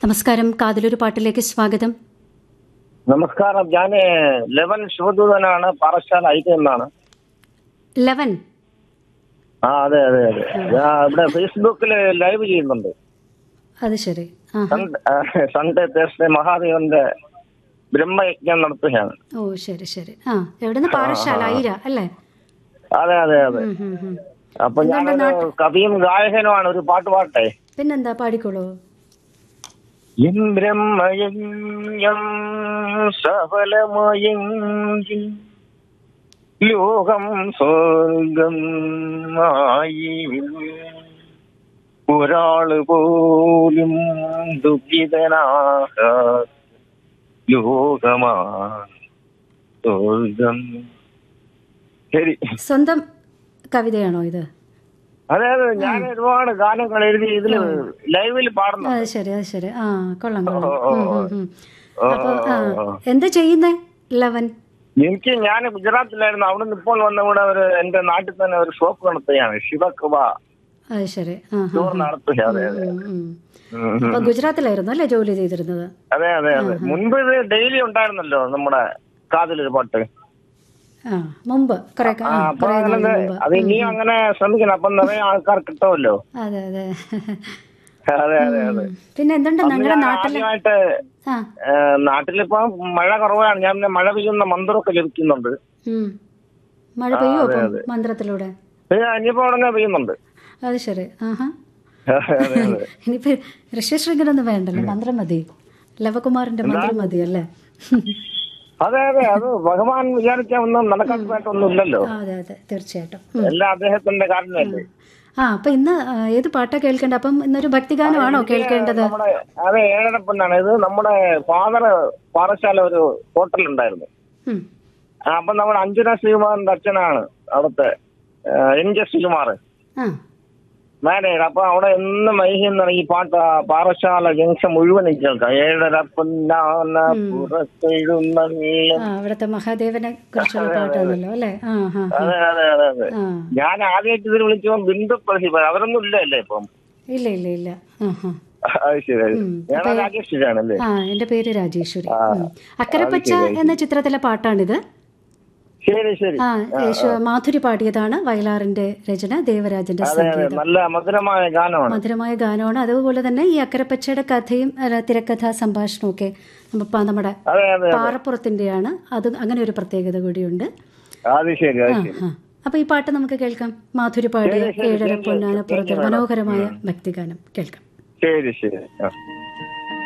നമസ്കാരം കാതിലൊരു പാട്ടിലേക്ക് സ്വാഗതം നമസ്കാരം ഞാൻ ലെവൻ ശിവദൂതനാണ് പാറശാല ഐക്യം എന്നാണ് ലെവൻ ആ അതെ അതെ അതെ ഞാൻ ഇവിടെ ഫേസ്ബുക്കിൽ ലൈവ് ചെയ്യുന്നുണ്ട് അത് ശരി ആ സൺഡേ ആ, സൺഡേ തേഴ്സ്ഡേ മഹാദേവന്റെ ബ്രഹ്മയജ്ഞം നടത്തുകയാണ് ഓ ശരി ശരി ആ എവിടുന്ന് പാറശാല ഐര അല്ലേ അതെ അതെ അതെ ഉം, ഉം, ഉം. അപ്പൊ ഞാനൊരു കവിയും ഗായകനുമാണ് ഒരു പാട്ട് പാട്ടെ പിന്നെന്താ പാടിക്കോളൂ എൻ ബ്രഹ്മയജ്ഞം സഫലമായെങ്കിൽ ലോകം സ്വർഗം ആയി ഒരാള് പോലും ദുഃഖിതനാക ലോകമാ സ്വർഗം ശരി സ്വന്തം കവിതയാണോ ഇത് അതെ അതെ ഞാൻ ഒരുപാട് ഗാനങ്ങൾ എഴുതി ഇതില് ലൈവിൽ പാടുന്നു അത് ശരി അത് ശരി ആ കൊള്ളാം കൊള്ളാം ഓ, ഉം, ഉം, ഉം. ഓ, അപ്പൊ ആ ഓ. എന്താ ചെയ്യുന്നേ ലെവൻ എനിക്ക് ഞാൻ ഗുജറാത്തിലായിരുന്നു അവിടെ നിന്ന് ഇപ്പോൾ വന്ന ഇവിടെ ഒരു എന്റെ നാട്ടിൽ തന്നെ ഒരു ഷോപ്പ് നടത്തുകയാണ് ശിവകൃപ അത് ശരി ആ ആ, സ്റ്റോർ നടത്തുക അതെ അതെ ഉം, ഉം. ഉം. അപ്പൊ ഗുജറാത്തിലായിരുന്നു അല്ലേ ജോലി ചെയ്തിരുന്നത് അതെ അതെ അതെ മുൻപ് ഇത് ഡെയിലി ഉണ്ടായിരുന്നല്ലോ നമ്മുടെ കാതിലൊരു പാട്ട് ആ മുമ്പ് കുറെ ആ ആ അപ്പൊ കുറെ നാൾ അങ്ങനെ മുമ്പ് അത് ഇനിയും അങ്ങനെ ശ്രമിക്കണം അപ്പൊ നിറയെ ആൾക്കാർ കിട്ടുമല്ലോ അതെ അതെ അതെ അതെ അതെ ഉം. പിന്നെ എന്തുണ്ട് അന്ന് നിങ്ങളുടെ ഞാൻ നാട്ടില് ആദ്യമായിട്ട് ആ ഏ, നാട്ടിലിപ്പോ മഴ കുറവാണ് ഞാൻ പിന്നെ മഴ പെയ്യുന്ന മന്ത്രമൊക്കെ ലഭിക്കുന്നുണ്ട് ഉം. മഴ പെയ്യോ അപ്പം മന്ത്രത്തിലൂടെ ഏ, ഇനിയിപ്പോ ഉടനെ പെയ്യുന്നുണ്ട് അത് ശരി ആഹാ അതെ അതെ അതെ ഇനിയിപ്പോ ഋഷ്യശൃംഖലൊന്നും വേണ്ടല്ലോ മന്ത്രം മതി ലവകുമാറിന്റെ മന്ത്രം മതി അല്ലേ അതെ അതെ അത് ഭഗവാൻ വിചാരിച്ചാൽ ഒന്നും നടക്കാത്തതായിട്ടൊന്നും ഇല്ലല്ലോ ആ, അതെ അതെ തീർച്ചയായിട്ടും ഉം. എല്ലാം അദ്ദേഹത്തിന്റെ കാരണമല്ലേ ആ അപ്പൊ ഇന്ന് ആ, ഏത് പാട്ടാ കേൾക്കേണ്ടത് അപ്പം ഇന്നൊരു ഭക്തിഗാനമാണോ കേൾക്കേണ്ടത് നമ്മുടെ അതെ ഏഴര പെണ്ണാണ് ഇത് നമ്മുടെ ഫാദർ പാറശാല ഒരു ഹോട്ടൽ ഉണ്ടായിരുന്നു ഉം. ആ, അപ്പൊ നമ്മുടെ അഞ്ജന ശ്രീകുമാറിന്റെ അച്ഛനാണ് അവിടുത്തെ ആ, എൻ ജെ ശ്രീകുമാർ ആ മാനേജർ അപ്പൊ അവിടെ എന്നും മൈഹിന്ന് ഈ പാട്ട് ആ പാറശാല ജംഗ്ഷൻ മുഴുവൻ കേൾക്കാം ഏഴര പൊന്നാന പുറത്തെഴുന്നള്ള ആ അവിടുത്തെ മഹാദേവനെ കുറിച്ചുള്ള പാട്ടാണല്ലോ അല്ലേ ആ ഹാ അതെ അതെ അതെ അതെ ആ ഞാൻ ആദ്യമായിട്ട് ഇതിൽ വിളിച്ചപ്പോ ബിന്ദു പ്രതിഭ അവരൊന്നും ഇല്ലല്ലേ ഇപ്പം ഇല്ല ഇല്ല ഇല്ല ആ ഹാ അത് ശരി അത് ശരി. ഉം. ഞാൻ രാജേഷിലാണല്ലേ ആ എന്റെ പേര് രാജേശ്വരി ഉം. അക്കരപ്പച്ച എന്ന ചിത്രത്തിലെ പാട്ടാണിത് ശരി ശരി ആ യേശു മാധുരി പാടിയതാണ് വയലാറിന്റെ രചന ദേവരാജന്റെ അതെ അതെ സംഗീതം നല്ല മധുരമായ ഗാനമാണ് മധുരമായ ഗാനമാണ് അതുപോലെ തന്നെ ഈ അക്കരപ്പച്ചയുടെ കഥയും അല്ല, തിരക്കഥാ സംഭാഷണവും ഒക്കെ നമ്മ- നമ്മുടെ അതെ അതെ പാറപ്പുറത്തിന്റെയാണ് അത് അങ്ങനെ ഒരു പ്രത്യേകത കൂടിയുണ്ട് അത് ശരി അത് ആ ശരി ആ അപ്പൊ ഈ പാട്ട് നമുക്ക് കേൾക്കാം മാധുരി പാടിയ ഏഴര പൊന്നാനപ്പുറത്ത് മനോഹരമായ ഭക്തിഗാനം കേൾക്കാം ശരി ശരി ആ